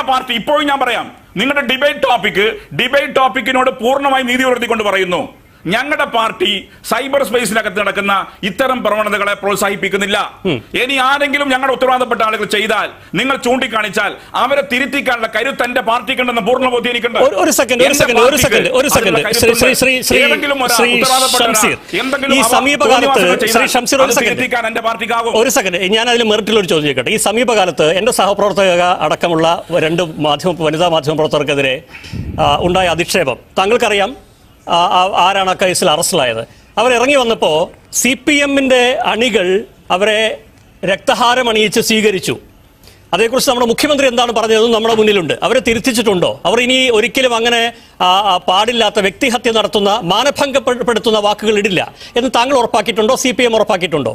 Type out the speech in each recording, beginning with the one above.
Party ഇപ്പോഴും ഞാൻ പറയാം നിങ്ങളുടെ ഡിബേറ്റ് ടോപ്പിക് ഡിബേറ്റ് ടോപ്പിക്കിനോട് പൂർണ്ണമായി നീതി ഉയർത്തിക്കൊണ്ട് പറയുന്നു ഞങ്ങളുടെ പാർട്ടി സൈബർ സ്പേസിനകത്ത് നടക്കുന്ന ഇത്തരം പ്രവണതകളെ പ്രോത്സാഹിപ്പിക്കുന്നില്ല ഇനി ആരെങ്കിലും ഞങ്ങളുടെ ഉത്തരവാദപ്പെട്ട ആളുകൾ ചെയ്താൽ നിങ്ങൾ ചൂണ്ടിക്കാണിച്ചാൽ അവരെ തിരുത്തിക്കാനുള്ള കരുത്ത് എന്റെ പാർട്ടിക്കുണ്ടെന്ന് പൂർണ്ണ ബോധ്യം എനിക്കുണ്ട് ഒരു- ഒരു സെക്കൻഡ് ഒരു എന്റെ സെക്കൻഡ് ഒരു പാർട്ടിക്ക് സെക്കൻഡ് ഒരു സെക്കൻഡ് അതിനുള്ള ശ്രീ ശ്രീ ശ്രീ കരുത്തുണ്ട്. ശ്രീ ഏതെങ്കിലും ഒരാൾ ശ്രീ ഉത്തരവാദപ്പെട്ട ഒരാൾ ഷംസീർ എന്തെങ്കിലും ഈ അവ- സമീപകാലത്ത് തോന്നിവാസങ്ങൾ ശ്രീ ചെയ്താൽ ഷംസീർ ഒരു അത് സെക്കൻഡ് തിരുത്തിക്കാൻ എന്റെ പാർട്ടിക്കാകും ഒരു സെക്കൻഡ് ഞാൻ അതിൽ മെറിറ്റിൽ ഒരു ചോദ്യം ചോദിക്കട്ടെ ഈ സമീപകാലത്ത് എൻ്റെ സഹപ്രവർത്തക അടക്കമുള്ള രണ്ട് മാധ്യമ വനിതാ മാധ്യമ പ്രവർത്തകർക്കെതിരെ ആ, ഉണ്ടായ അധിക്ഷേപം താങ്കൾക്കറിയാം ആ, ആ, ആരാണ് ആ കേസിൽ അറസ്റ്റിലായത് അവരിറങ്ങി വന്നപ്പോൾ സി പി എമ്മിൻ്റെ അണികൾ അവരെ രക്തഹാരം അണിയിച്ച് സ്വീകരിച്ചു അതേക്കുറിച്ച് നമ്മുടെ മുഖ്യമന്ത്രി എന്താണ് പറഞ്ഞതെന്നും നമ്മുടെ മുന്നിലുണ്ട് അവരെ തിരുത്തിച്ചിട്ടുണ്ടോ അവർ ഇനി ഒരിക്കലും അങ്ങനെ ആ, ആ, പാടില്ലാത്ത വ്യക്തിഹത്യ നടത്തുന്ന മാനഭംഗപ്പെടുത്തുന്ന വാക്കുകൾ ഇടില്ല എന്ന് താങ്കൾ ഉറപ്പാക്കിയിട്ടുണ്ടോ സി പി എം ഉറപ്പാക്കിയിട്ടുണ്ടോ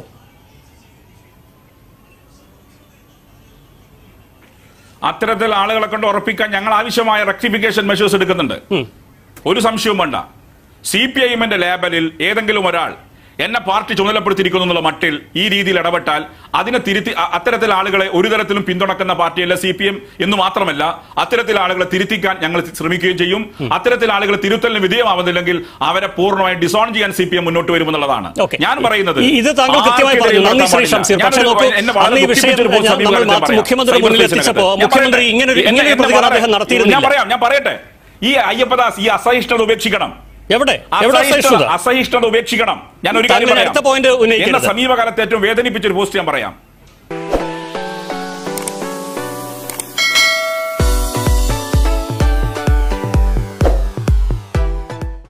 അത്തരത്തിൽ ആളുകളെ കൊണ്ട് ഉറപ്പിക്കാൻ ഞങ്ങൾ ആവശ്യമായ റെക്ടിഫിക്കേഷൻ മെഷേഴ്സ് എടുക്കുന്നുണ്ട് ഒരു സംശയവും വേണ്ട സി പി ഐ എമ്മിന്റെ ലേബലിൽ ഏതെങ്കിലും ഒരാൾ എന്നെ പാർട്ടി ചുമതലപ്പെടുത്തിയിരിക്കുന്നു എന്നുള്ള മട്ടിൽ ഈ രീതിയിൽ ഇടപെട്ടാൽ അതിനെ തിരുത്തി അ- അത്തരത്തിൽ ആളുകളെ ഒരു തരത്തിലും പിന്തുണക്കുന്ന പാർട്ടിയല്ല സി പി എം എന്ന് മാത്രമല്ല അത്തരത്തിൽ ആളുകളെ തിരുത്തിക്കാൻ ഞങ്ങൾ ശ്രമിക്കുകയും ചെയ്യും അത്തരത്തിൽ ആളുകൾ തിരുത്തലിന് വിധേയമാവുന്നില്ലെങ്കിൽ അവരെ പൂർണ്ണമായി ഡിസോൺ ചെയ്യാൻ സി പി എം മുന്നോട്ട് വരുമെന്നുള്ളതാണ് ഓക്കെ. ഞാൻ പറയുന്നത് ഈ- ഇത് താങ്കൾ കൃത്യമായി പറഞ്ഞു ആർക്കെതിരെയും നന്ദി ശ്രീ നടത്താൻ ഷംസീർ പാടില്ല. പക്ഷേ ഞാനൊരു- നോക്കൂ എന്നെ വളരെ അന്ന് ഈ വിഷയം ദുഃഖിപ്പിച്ചൊരു ഞാൻ- നമ്മൾ സമീപനത്തെ മാധ്യമ- പറയാം. മുഖ്യമന്ത്രി സൈബർ മുന്നിൽ സ്പേസിനകത്ത്. എത്തിച്ചപ്പോൾ ഞാൻ മുഖ്യമന്ത്രി പറയട്ടെ. ഇങ്ങനെ ഒരു എന്നെ- ഇങ്ങനെ ഒരു എന്നെ പ്രതികരണം വളരെ- അദ്ദേഹം ഞാൻ നടത്തിയിരുന്നില്ല പറയാം ഞാൻ പറയട്ടെ ഈ അയ്യപ്പദാസ് ഈ അസഹിഷ്ണുത ഉപേക്ഷിക്കണം എവിടെ എവിടെ അസഹിഷ്ണുത സഹിഷ്ണുത അസഹിഷ്ണുത ഉപേക്ഷിക്കണം ഞാൻ ഒരു താങ്കൾ കാര്യം പറയാം അടുത്ത point ഉന്നയിക്കരുത്. എന്നെ സമീപകാലത്ത് ഏറ്റവും വേദനിപ്പിച്ച ഒരു പോസ്റ്റ് ഞാൻ പറയാം